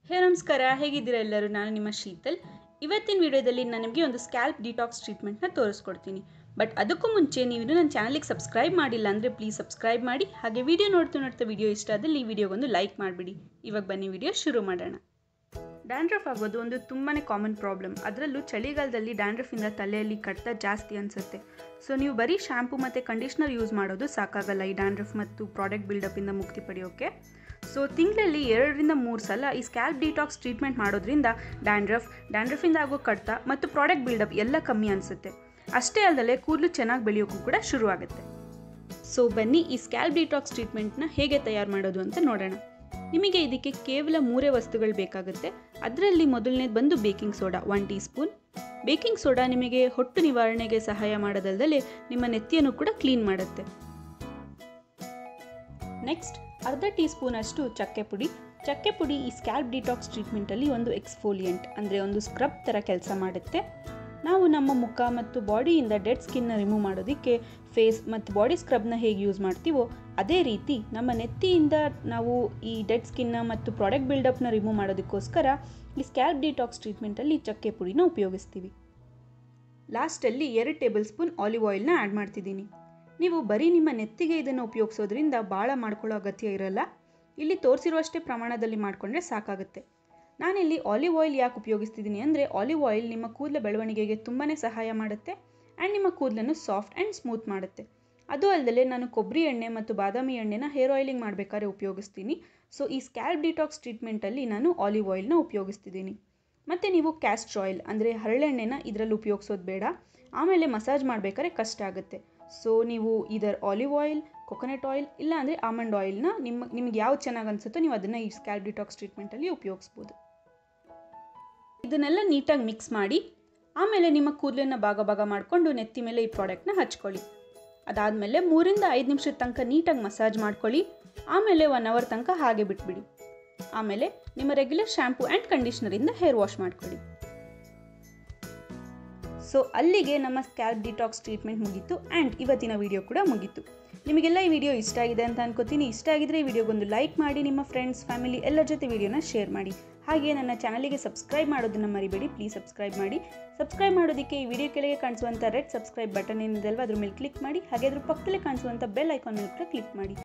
ಹೇ ನಮಸ್ಕಾರ ಹೇಗಿದ್ದೀರಾ ಎಲ್ಲರೂ ನಾನು ನಿಮ್ಮ ಶೀತಲ್ ಇವತ್ತಿನ ವಿಡಿಯೋದಲ್ಲಿ ನಾನು ನಿಮಗೆ ಒಂದು ಸ್ಕ್ಯಾಲ್ಪ್ ಡಿಟಾಕ್ಸ್ ಟ್ರೀಟ್ಮೆಂಟ್ನ ತೋರಿಸ್ಕೊಡ್ತೀನಿ ಬಟ್ ಅದಕ್ಕೂ ಮುಂಚೆ ನೀವು ಇನ್ನೂ ನನ್ನ ಚಾನಲಿಗೆ ಸಬ್ಸ್ಕ್ರೈಬ್ ಮಾಡಿಲ್ಲ ಅಂದರೆ ಪ್ಲೀಸ್ ಸಬ್ಸ್ಕ್ರೈಬ್ ಮಾಡಿ ಹಾಗೆ ವಿಡಿಯೋ ನೋಡ್ತಾ ನೋಡ್ತಾ ವಿಡಿಯೋ ಇಷ್ಟ ಆದಲ್ಲಿ ಈ ವಿಡಿಯೋಗೊಂದು ಲೈಕ್ ಮಾಡಿಬಿಡಿ ಇವಾಗ ಬನ್ನಿ ವಿಡಿಯೋ ಶುರು ಮಾಡೋಣ ಡ್ಯಾಂಡ್ರಫ್ ಆಗೋದು ಒಂದು ತುಂಬಾ ಕಾಮನ್ ಪ್ರಾಬ್ಲಮ್ ಅದರಲ್ಲೂ ಚಳಿಗಾಲದಲ್ಲಿ ಡ್ಯಾಂಡ್ರಫಿಂದ ತಲೆಯಲ್ಲಿ ಕಡ್ತ ಜಾಸ್ತಿ ಅನಿಸುತ್ತೆ ಸೊ ನೀವು ಬರೀ ಶ್ಯಾಂಪು ಮತ್ತು ಕಂಡೀಷ್ನರ್ ಯೂಸ್ ಮಾಡೋದು ಸಾಕಾಗಲ್ಲ ಈ ಡ್ಯಾಂಡ್ರಫ್ ಮತ್ತು ಪ್ರಾಡಕ್ಟ್ ಬಿಲ್ಡಪಿಂದ ಮುಕ್ತಿ ಪಡೆಯೋಕ್ಕೆ ಸೊ ತಿಂಗಳಲ್ಲಿ ಎರಡರಿಂದ ಮೂರು ಸಲ ಈ ಸ್ಕ್ಯಾಲ್ಪ್ ಡಿಟಾಕ್ಸ್ ಟ್ರೀಟ್ಮೆಂಟ್ ಮಾಡೋದ್ರಿಂದ ಡ್ಯಾಂಡ್ರಫ್ ಡ್ಯಾಂಡ್ರಫಿಂದ ಆಗೋ ಕಡ್ತ ಮತ್ತು ಪ್ರಾಡಕ್ಟ್ ಬಿಲ್ಡಪ್ ಎಲ್ಲ ಕಮ್ಮಿ ಅನಿಸುತ್ತೆ ಅಷ್ಟೇ ಅಲ್ಲದೆ ಕೂದಲು ಚೆನ್ನಾಗಿ ಬೆಳೆಯೋಕ್ಕೂ ಕೂಡ ಶುರುವಾಗುತ್ತೆ ಸೊ ಬನ್ನಿ ಈ ಸ್ಕ್ಯಾಲ್ಪ್ ಡಿಟಾಕ್ಸ್ ಟ್ರೀಟ್ಮೆಂಟ್ನ ಹೇಗೆ ತಯಾರು ಮಾಡೋದು ಅಂತ ನೋಡೋಣ ನಿಮಗೆ ಇದಕ್ಕೆ ಕೇವಲ ಮೂರೇ ವಸ್ತುಗಳು ಬೇಕಾಗುತ್ತೆ ಅದರಲ್ಲಿ ಮೊದಲನೇದು ಬಂದು baking soda one teaspoon baking soda ನಿಮಗೆ ಹೊಟ್ಟು ನಿವಾರಣೆಗೆ ಸಹಾಯ ಮಾಡೋದಲ್ಲದೆ ನಿಮ್ಮ ನೆತ್ತಿಯನ್ನು ಕೂಡ ಕ್ಲೀನ್ ಮಾಡುತ್ತೆ ನೆಕ್ಸ್ಟ್ ಅರ್ಧ ಟೀ ಸ್ಪೂನ್ ಅಷ್ಟು ಚಕ್ಕೆ ಪುಡಿ ಚಕ್ಕೆ ಪುಡಿ ಈ ಸ್ಕ್ಯಾಲ್ಪ್ ಡಿಟಾಕ್ಸ್ ಟ್ರೀಟ್ಮೆಂಟಲ್ಲಿ ಒಂದು ಎಕ್ಸ್ಫೋಲಿಯಂಟ್ ಅಂದರೆ ಒಂದು ಸ್ಕ್ರಬ್ ಥರ ಕೆಲಸ ಮಾಡುತ್ತೆ ನಾವು ನಮ್ಮ ಮುಖ ಮತ್ತು ಬಾಡಿಯಿಂದ ಡೆಡ್ ಸ್ಕಿನ್ನ ರಿಮೂವ್ ಮಾಡೋದಕ್ಕೆ ಫೇಸ್ ಮತ್ತು ಬಾಡಿ ಸ್ಕ್ರಬ್ನ ಹೇಗೆ ಯೂಸ್ ಮಾಡ್ತೀವೋ ಅದೇ ರೀತಿ ನಮ್ಮ ನೆತ್ತಿಯಿಂದ ನಾವು ಈ ಡೆಡ್ ಸ್ಕಿನ್ನ ಮತ್ತು ಪ್ರಾಡಕ್ಟ್ ಬಿಲ್ಡಪ್ನ ರಿಮೂವ್ ಮಾಡೋದಕ್ಕೋಸ್ಕರ ಈ ಸ್ಕ್ಯಾಲ್ಪ್ ಡಿಟಾಕ್ಸ್ ಟ್ರೀಟ್ಮೆಂಟಲ್ಲಿ ಚಕ್ಕೆ ಪುಡಿನ ಉಪಯೋಗಿಸ್ತೀವಿ ಲಾಸ್ಟಲ್ಲಿ ಎರಡು ಟೇಬಲ್ ಸ್ಪೂನ್ ಆಲಿವ್ ಆಯಿಲ್ನ ಆ್ಯಡ್ ಮಾಡ್ತಿದ್ದೀನಿ ನೀವು ಬರೀ ನಿಮ್ಮ ನೆತ್ತಿಗೆ ಇದನ್ನು ಉಪಯೋಗಿಸೋದ್ರಿಂದ ಭಾಳ ಮಾಡ್ಕೊಳ್ಳೋ ಅಗತ್ಯ ಇರಲ್ಲ ಇಲ್ಲಿ ತೋರಿಸಿರುವಷ್ಟೇ ಪ್ರಮಾಣದಲ್ಲಿ ಮಾಡಿಕೊಂಡ್ರೆ ಸಾಕಾಗುತ್ತೆ ನಾನಿಲ್ಲಿ ಆಲಿವ್ ಆಯಿಲ್ ಯಾಕೆ ಉಪಯೋಗಿಸ್ತಿದ್ದೀನಿ ಅಂದರೆ ಆಲಿವ್ ಆಯಿಲ್ ನಿಮ್ಮ ಕೂದಲ ಬೆಳವಣಿಗೆಗೆ ತುಂಬಾ ಸಹಾಯ ಮಾಡುತ್ತೆ ಆ್ಯಂಡ್ ನಿಮ್ಮ ಕೂದಲನ್ನು ಸಾಫ್ಟ್ ಆ್ಯಂಡ್ ಸ್ಮೂತ್ ಮಾಡುತ್ತೆ ಅದು ಅಲ್ಲದೆ ನಾನು ಕೊಬ್ಬರಿ ಎಣ್ಣೆ ಮತ್ತು ಬಾದಾಮಿ ಎಣ್ಣೆನ ಹೇರ್ ಆಯಿಲಿಂಗ್ ಮಾಡಬೇಕಾದ್ರೆ ಉಪಯೋಗಿಸ್ತೀನಿ ಸೊ ಈ ಸ್ಕ್ಯಾಲ್ಪ್ ಡಿಟಾಕ್ಸ್ ಟ್ರೀಟ್ಮೆಂಟಲ್ಲಿ ನಾನು ಆಲಿವ್ ಆಯಿಲ್ನ ಉಪಯೋಗಿಸ್ತಿದ್ದೀನಿ ಮತ್ತು ನೀವು ಕ್ಯಾಸ್ಟ್ರ್ ಆಯಿಲ್ ಅಂದರೆ ಹರಳೆಣ್ಣೆನ ಇದರಲ್ಲಿ ಉಪಯೋಗಿಸೋದು ಬೇಡ ಆಮೇಲೆ ಮಸಾಜ್ ಮಾಡಬೇಕಾದ್ರೆ ಕಷ್ಟ ಆಗುತ್ತೆ ಸೊ ನೀವು ಇದರ್ ಆಲಿವ್ ಆಯಿಲ್ ಕೊಕೊನಟ್ ಆಯಿಲ್ ಇಲ್ಲ ಅಂದರೆ ಆಮಂಡ್ ಆಯಿಲ್ನ ನಿಮ್ಮ ನಿಮ್ಗೆ ಯಾವ್ದು ಚೆನ್ನಾಗಿ ಅನಿಸುತ್ತೋ ನೀವು ಅದನ್ನು ಈ ಸ್ಕ್ಯಾಲ್ಪ್ ಡಿಟಾಕ್ಸ್ ಟ್ರೀಟ್ಮೆಂಟಲ್ಲಿ ಉಪಯೋಗಿಸ್ಬೋದು ಇದನ್ನೆಲ್ಲ ನೀಟಾಗಿ ಮಿಕ್ಸ್ ಮಾಡಿ ಆಮೇಲೆ ನಿಮ್ಮ ಕೂದಲನ್ನು ಭಾಗ ಭಾಗ ಮಾಡಿಕೊಂಡು ನೆತ್ತಿ ಮೇಲೆ ಈ ಪ್ರಾಡಕ್ಟ್ನ ಹಚ್ಕೊಳ್ಳಿ ಅದಾದಮೇಲೆ ಮೂರಿಂದ ಐದು ನಿಮಿಷದ ತನಕ ನೀಟಾಗಿ ಮಸಾಜ್ ಮಾಡ್ಕೊಳ್ಳಿ ಆಮೇಲೆ ಒನ್ ಅವರ್ ತನಕ ಹಾಗೆ ಬಿಟ್ಬಿಡಿ ಆಮೇಲೆ ನಿಮ್ಮ ರೆಗ್ಯುಲರ್ ಶ್ಯಾಂಪು ಆ್ಯಂಡ್ ಕಂಡೀಷ್ನರಿಂದ ಹೇರ್ ವಾಶ್ ಮಾಡ್ಕೊಳ್ಳಿ ಸೊ ಅಲ್ಲಿಗೆ ನಮ್ಮ ಸ್ಕ್ಯಾಲ್ಪ್ ಡಿಟಾಕ್ಸ್ ಟ್ರೀಟ್ಮೆಂಟ್ ಮುಗೀತು ಆ್ಯಂಡ್ ಇವತ್ತಿನ ವಿಡಿಯೋ ಕೂಡ ಮುಗೀತು ನಿಮಗೆಲ್ಲ ಈ ವಿಡಿಯೋ ಇಷ್ಟ ಆಗಿದೆ ಅಂತ ಅನ್ಕೋತೀನಿ ಇಷ್ಟ ಆಗಿದ್ರೆ ಈ ವಿಡಿಯೋಗೊಂದು ಲೈಕ್ ಮಾಡಿ ನಿಮ್ಮ ಫ್ರೆಂಡ್ಸ್ ಫ್ಯಾಮಿಲಿ ಎಲ್ಲರ ಜೊತೆ ವಿಡಿಯೋನ ಶೇರ್ ಮಾಡಿ ಹಾಗೆ ನನ್ನ ಚಾನಲಿಗೆ ಸಬ್ಸ್ಕ್ರೈಬ್ ಮಾಡೋದನ್ನು ಮರಿಬೇಡಿ ಪ್ಲೀಸ್ ಸಬ್ಸ್ಕ್ರೈಬ್ ಮಾಡಿ ಸಬ್ಸ್ಕ್ರೈಬ್ ಮಾಡೋದಕ್ಕೆ ಈ ವಿಡಿಯೋ ಕೆಳಗೆ ಕಾಣಿಸುವಂಥ ರೆಡ್ ಸಬ್ಸ್ಕ್ರೈಬ್ ಬಟನ್ ಏನಿದೆ ಅಲ್ವಾ ಅದ್ರ ಮೇಲೆ ಕ್ಲಿಕ್ ಮಾಡಿ ಹಾಗೆ ಅದ್ರ ಪಕ್ಕದಲ್ಲೇ ಕಾಣಿಸುವಂಥ ಬೆಲ್ ಐಕಾನ್ ಮೇಲೆ ಕೂಡ ಕ್ಲಿಕ್ ಮಾಡಿ